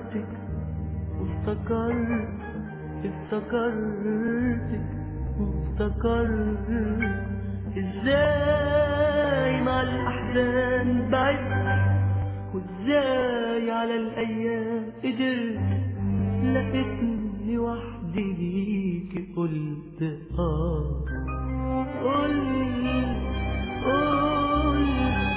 افتكرتك وافتكرت افتكرتك وافتكرت ازاي مع الاحزان بعدت وازاي على الايام قدرت لقيتني وحدي ليكي قلت اه قول قول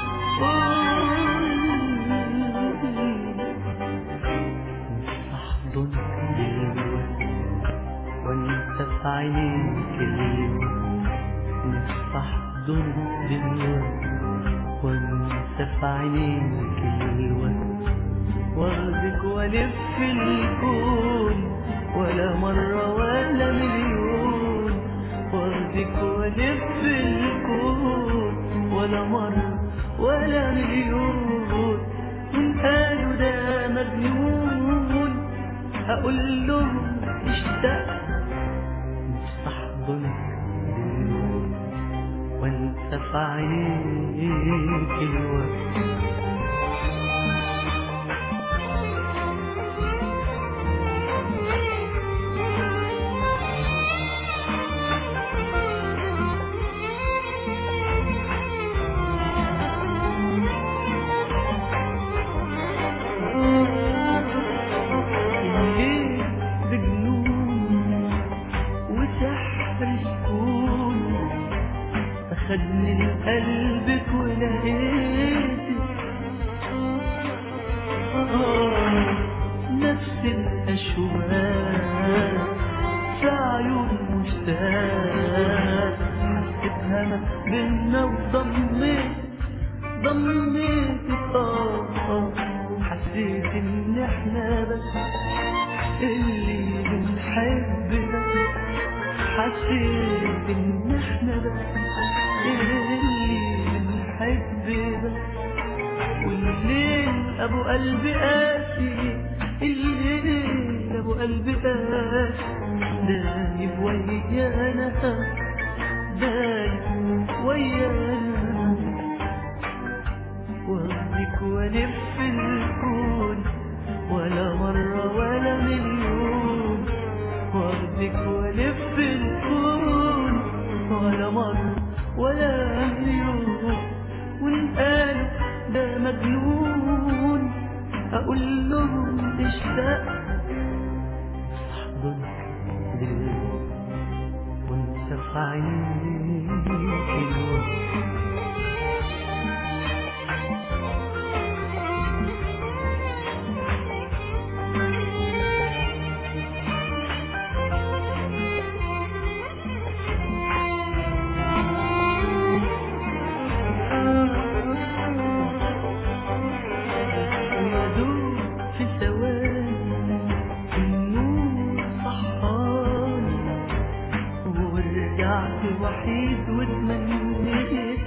احضنك دلوقتي وانت في عينيك اليوم نفسي احضنك دلوقتي وانت في عينيك الوقت واخدك والف الكون ولا مرة ولا مليون واخدك والف الكون ولا مرة ولا مليون من قالوا ده مجنون هقول لهم اشتقت نفسي احضنك دلوقتي وانت في عينيك الوقت الليل بجنون وسحر الكون أخدني لقلبك ولقيتك آه، نفس الأشواق في عيون مشتاق حسيتها ما بينا وضميت ضميتك آه آه، حسيت إن إحنا بس اللي بنحب بس حسيت إن إحنا بس اللي بنحب بس والليل ابو قلبي قاسي الليل ابو قلبي قاسي دايب ويانا دايب ويانا واخدك والف الكون ولا مرة ولا مليون واخدك والف الكون ولا مرة ولا مليون ونقال ده مجنون اقول لهم اشتقت احضنك دلوقتي وانت في عينيك الوقت يدوب في ثواني النور صحاني ورجعت وحيد واتمنيت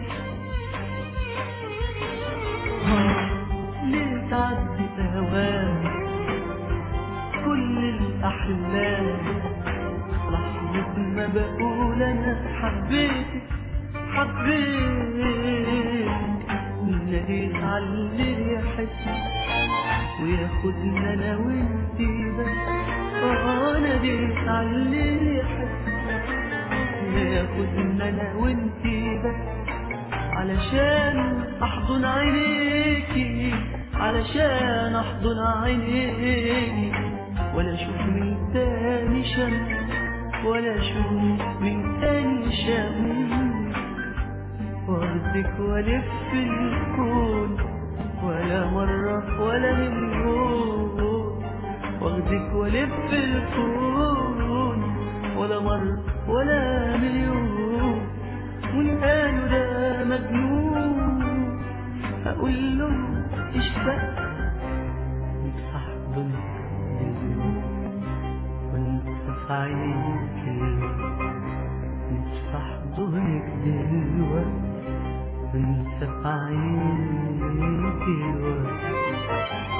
ليه تعدي ثواني كل الأحلام لحظة ما بقول أنا حبيتك حبيتك ناديت على اللي يحس وياخدنا انا وانتي بس اه ناديت على اللي يحس وياخدنا انا وانتي بس علشان احضن عينيكي علشان احضن عينيكي ولا اشوف من تاني شمس ولا اشوف من تاني شمس واخدك والف الكون ولا مرة ولا مليون واخدك والف الكون ولا مرة ولا مليون ونقالوا ده مجنون اقول له اشتقت نفسي احضنك دلوقتي وانت في عينيك الوقت نفسي احضنك دلوقتي وانت في عينيك الوقت